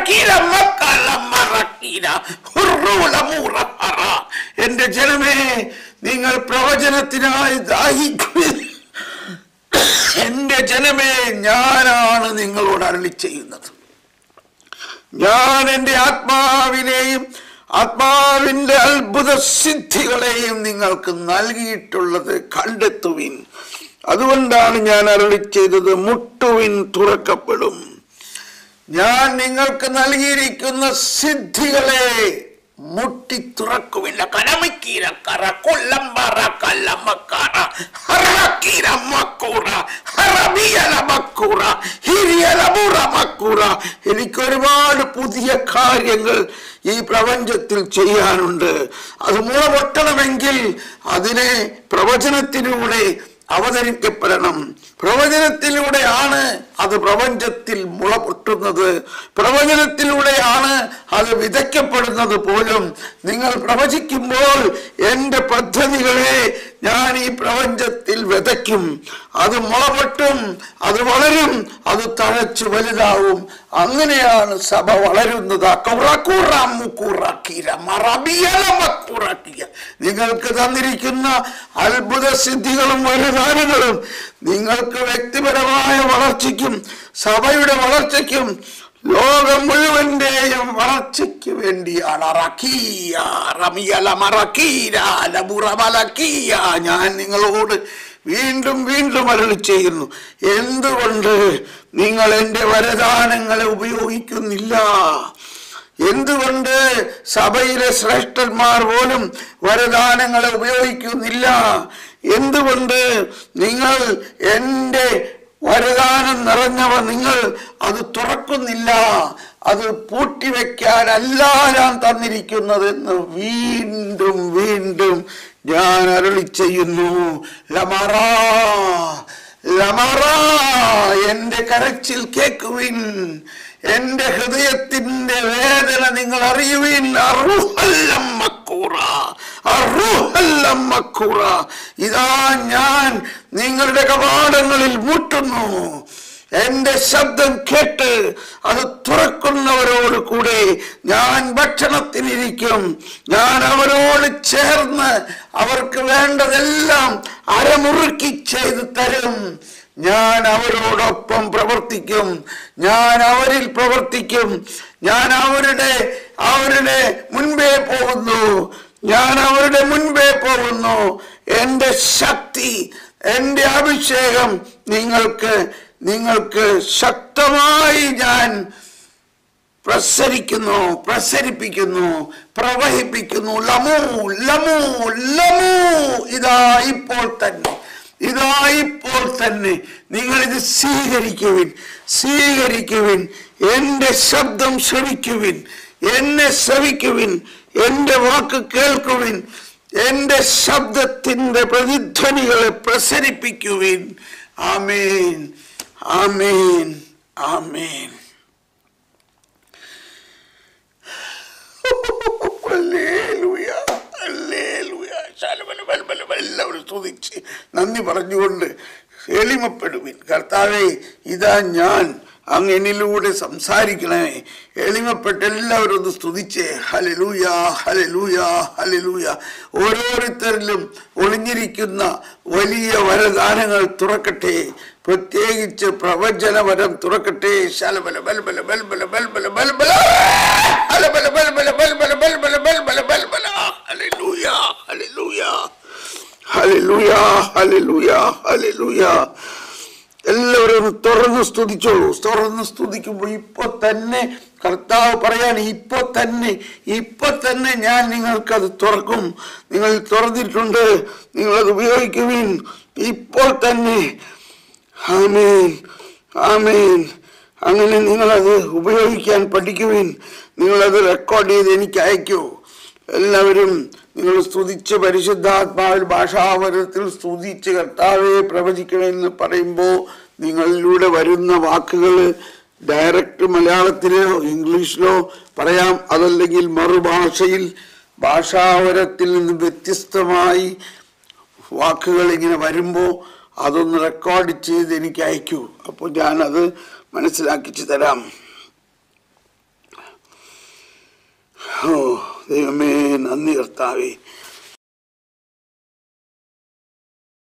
ഹറക്കീര മക്കല മറക്കീര ഹുറൂല മൂറഹറ. എന്റെ ജനമേ നിങ്ങൾ പ്രവചനത്തിനായി ദാഹിക്കുവിൻ എന്റെ ജനമേ ഞാനാണ് നിങ്ങളോട് അരളി ചെയ്യുന്നത് ഞാൻ എൻ്റെ ആത്മാവിനെയും ആത്മാവിൻ്റെ അത്ഭുത സിദ്ധികളെയും നിങ്ങൾക്ക് നൽകിയിട്ടുള്ളത് കണ്ടെത്തുവിൻ അതുകൊണ്ടാണ് ഞാൻ അരളി ചെയ്തത് മുട്ടുവിൻ തുറക്കപ്പെടും ഞാൻ നിങ്ങൾക്ക് നൽകിയിരിക്കുന്ന സിദ്ധികളെ മുട്ടി തുറക്കുവില്ല കനമിക്കീര കറ കൊല്ലമ്പറ കല്ലമ്മക്കാറ ഹറക്കീര മക്കൂറ ഹറബിയല മക്കൂറ ഹിരിയല മുറ മക്കൂറ എനിക്ക് ഒരുപാട് പുതിയ കാര്യങ്ങൾ ഈ പ്രപഞ്ചത്തിൽ ചെയ്യാനുണ്ട് അത് മുള പൊട്ടണമെങ്കിൽ അതിനെ പ്രവചനത്തിലൂടെ അവതരിക്കപ്പെടണം പ്രവചനത്തിലൂടെയാണ് അത് പ്രപഞ്ചത്തിൽ മുള പൊട്ടുന്നത് പ്രവചനത്തിലൂടെയാണ് അത് വിതയ്ക്കപ്പെടുന്നത് പോലും നിങ്ങൾ പ്രവചിക്കുമ്പോൾ എൻ്റെ പദ്ധതികളെ ഞാൻ ഈ പ്രപഞ്ചത്തിൽ വിതയ്ക്കും അത് മുള പൊട്ടും അത് വളരും അത് തഴച്ചു വലുതാവും അങ്ങനെയാണ് സഭ വളരുന്നത് നിങ്ങൾക്ക് തന്നിരിക്കുന്ന അത്ഭുത സിദ്ധികളും വലുതാനങ്ങളും നിങ്ങൾക്ക് വ്യക്തിപരമായ വളർച്ചയ്ക്കും സഭയുടെ വളർച്ചയ്ക്കും ലോകം മുഴുവന്റെയും വളർച്ചയ്ക്ക് വേണ്ടിയാണ് റക്കീയ, റമിയല മറക്കീര, ലബുറമലക്കീയ. ഞാൻ നിങ്ങളോട് വീണ്ടും വീണ്ടും അരളി ചെയ്യുന്നു എന്തുകൊണ്ട് നിങ്ങൾ എൻ്റെ വരദാനങ്ങളെ ഉപയോഗിക്കുന്നില്ല എന്തുകൊണ്ട് സഭയിലെ ശ്രേഷ്ഠന്മാർ പോലും വരദാനങ്ങളെ ഉപയോഗിക്കുന്നില്ല എന്തുകൊണ്ട് നിങ്ങൾ എൻ്റെ വരദാനം നിറഞ്ഞവ നിങ്ങൾ അത് തുറക്കുന്നില്ല അത് പൂട്ടിവെക്കാനല്ല ഞാൻ തന്നിരിക്കുന്നതെന്ന് വീണ്ടും വീണ്ടും ഞാൻ അരുളി ചെയ്യുന്നു ലമറ ലമറ എന്റെ കരച്ചിൽ കേക്കുവിൻ എന്റെ ഹൃദയത്തിന്റെ വേദന നിങ്ങൾ അറിയുവിൻ അറുഹല്ലം മക്കൂറ അറുഹല്ലം മക്കൂറ ഇതാ ഞാൻ നിങ്ങളുടെ കവാടങ്ങളിൽ മുട്ടുന്നു എന്റെ ശബ്ദം കേട്ട് അത് തുറക്കുന്നവരോട് കൂടെ ഞാൻ ഭക്ഷണത്തിനിരിക്കും ഞാൻ അവരോട് ചേർന്ന് അവർക്ക് വേണ്ടതെല്ലാം അരമുറുക്കി ചെയ്തു തരും ഞാൻ അവരോടൊപ്പം പ്രവർത്തിക്കും ഞാൻ അവരിൽ പ്രവർത്തിക്കും ഞാൻ അവരുടെ അവരുടെ മുൻപേ പോകുന്നു ഞാൻ അവരുടെ മുൻപേ പോകുന്നു എൻ്റെ ശക്തി എൻ്റെ അഭിഷേകം നിങ്ങൾക്ക് നിങ്ങൾക്ക് ശക്തമായി ഞാൻ പ്രസരിക്കുന്നു പ്രസരിപ്പിക്കുന്നു പ്രവഹിപ്പിക്കുന്നു ലമു ലമു ലമു ഇതാ ഇപ്പോൾ തന്നെ ഇതാ ഇപ്പോൾ തന്നെ നിങ്ങൾ ഇത് സ്വീകരിക്കുവിൻ സ്വീകരിക്കുവിൻ എൻ്റെ ശബ്ദം ശ്രവിക്കുവിൻ എന്നെ ശ്രവിക്കുവിൻ എൻ്റെ വാക്ക് കേൾക്കുവിൻ എൻ്റെ ശബ്ദത്തിൻ്റെ പ്രതിധ്വനികളെ പ്രസരിപ്പിക്കുവിൻ ആമേൻ ആമേൻ ആമേൻ ഹല്ലേലൂയ, ഹല്ലേലൂയ. ശാലമല ബൽബല എല്ലാവരും സ്തുതിച്ച് നന്ദി പറഞ്ഞുകൊണ്ട് എളിമപ്പെടുവിൻ കർത്താവേ ഇതാ ഞാൻ അങ്ങ് എന്നിലൂടെ സംസാരിക്കണമേ എളിമപ്പെട്ട് എല്ലാവരും ഒന്ന് സ്തുതിച്ചേ ഹലലൂയ ഹലലൂയ ഹലലൂയ ഓരോരുത്തരിലും ഒളിഞ്ഞിരിക്കുന്ന വലിയ വരദാനങ്ങൾ തുറക്കട്ടെ പ്രത്യേകിച്ച് പ്രവചനവരം തുറക്കട്ടെ ശലബല ബൽബല ബൽബല ബൽബല ബൽബല ഹലബല ബൽബല ബൽബല ബൽബല ബൽബല ബൽബല ഹല്ലേലൂയ ഹല്ലേലൂയ ഹല്ലേലൂയ ഹല്ലേലൂയ ഹല്ലേലൂയ എല്ലാവരും ഒന്ന് തുറന്ന് സ്തുതിച്ചോളൂ തുറന്ന് സ്തുതിക്കുമ്പോൾ ഇപ്പൊ തന്നെ കർത്താവ് പറയാണ് ഇപ്പൊ തന്നെ ഇപ്പൊ തന്നെ ഞാൻ നിങ്ങൾക്കത് തുറക്കും നിങ്ങൾ തുറന്നിട്ടുണ്ട് നിങ്ങളത് ഉപയോഗിക്കുവിൻ ഇപ്പോൾ തന്നെ ആമേൻ ആമേൻ അങ്ങനെ നിങ്ങളത് ഉപയോഗിക്കാൻ പഠിക്കുവിൻ നിങ്ങളത് റെക്കോർഡ് ചെയ്ത് എനിക്ക് അയക്കൂ എല്ലാവരും നിങ്ങൾ സ്തുതിച്ച് പരിശുദ്ധാത്മാവിൽ ഭാഷാവരത്തിൽ സ്തുതിച്ച് കർത്താവെ പ്രവചിക്കണമെന്ന് പറയുമ്പോൾ നിങ്ങളിലൂടെ വരുന്ന വാക്കുകൾ ഡയറക്റ്റ് മലയാളത്തിലോ ഇംഗ്ലീഷിലോ പറയാം അതല്ലെങ്കിൽ മറുഭാഷയിൽ ഭാഷാവരത്തിൽ നിന്ന് വ്യത്യസ്തമായി വാക്കുകൾ ഇങ്ങനെ വരുമ്പോൾ അതൊന്ന് റെക്കോർഡ് ചെയ്ത് എനിക്ക് അയക്കൂ അപ്പോൾ ഞാനത് മനസ്സിലാക്കിച്ചു തരാം ഓ ദൈവമേ നന്ദി കർത്താവേ